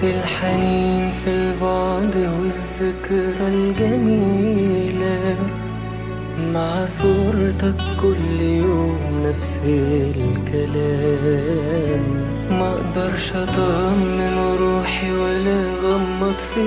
بس الحنين في البعد والذكرى الجميلة مع صورتك كل يوم نفس الكلام ما اقدرش اطمن روحي ولا غمض في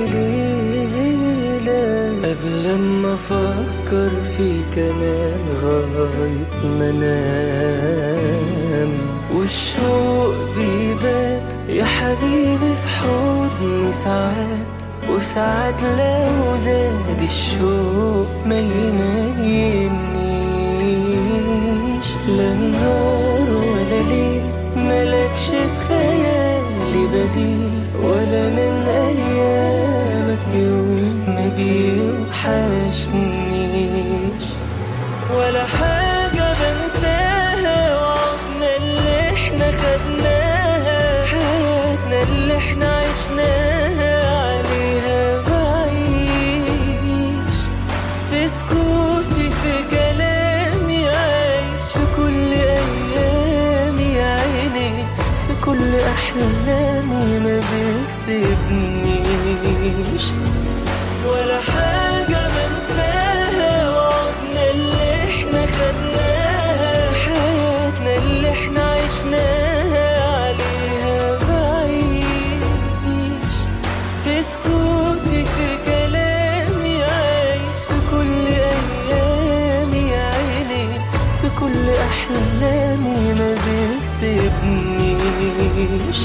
ليلة قبل ما افكر فيك انا لغاية ما انام والشوق بيبات يا حبيبي في حضني ساعات وساعات لو زاد الشوق ما ينيمنيش لا نهار ولا ليل ملكش في خيالي بديل ولا من ايامك يوم ما بيوحشنيش ولا حاجة بنساها وعدنا اللي احنا خدناها حياتنا اللي احنا عشناها عليها بعيش في سكوتي في كلامي عايش في كل ايامي يا عيني في كل احلامي ما بيسيبنيش ولا حاجة بنساها وعدنا اللي احنا خدناها حياتنا اللي احنا عشناها عليها بعيش في سكوتي في كلامي عايش في كل ايامي يا عيني في كل احلامي ما بيسيبنيش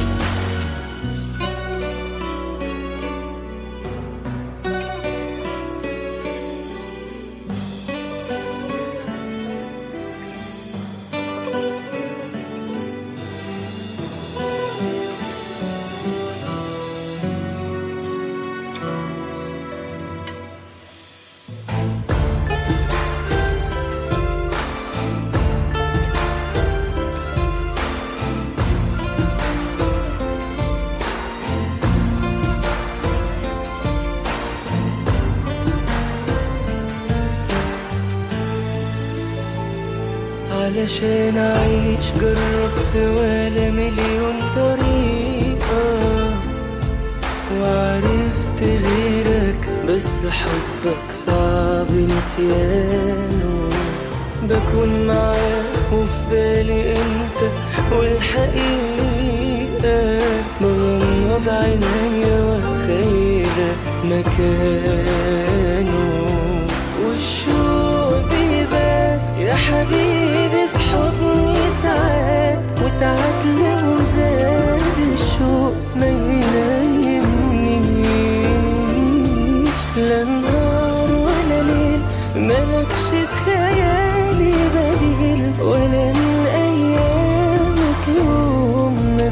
علشان أعيش جربت ولا مليون طريقة وعرفت غيرك بس حبك صعب نسيانه بكون معاك وفي بالي انت والحقيقة بغمض عينيا واتخيلك مكانه والشوق بيبات يا حبيبي في حضني ساعات وساعات لو زاد الشوق ما ينيمنيش لا نهار ولا ليل ملكش في خيالي بديل ولا من ايامك يوم ما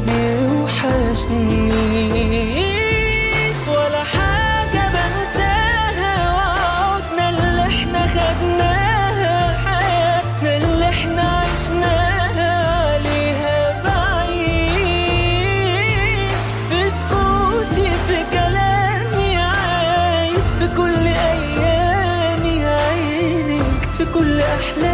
بيوحشنيش ولا حاجة بنساها وعودنا اللي احنا خدناها حياتنا اللي احنا عشناها عليها بعيش في سكوتي في كلامي عايش في كل ايامي عينك في كل احلامي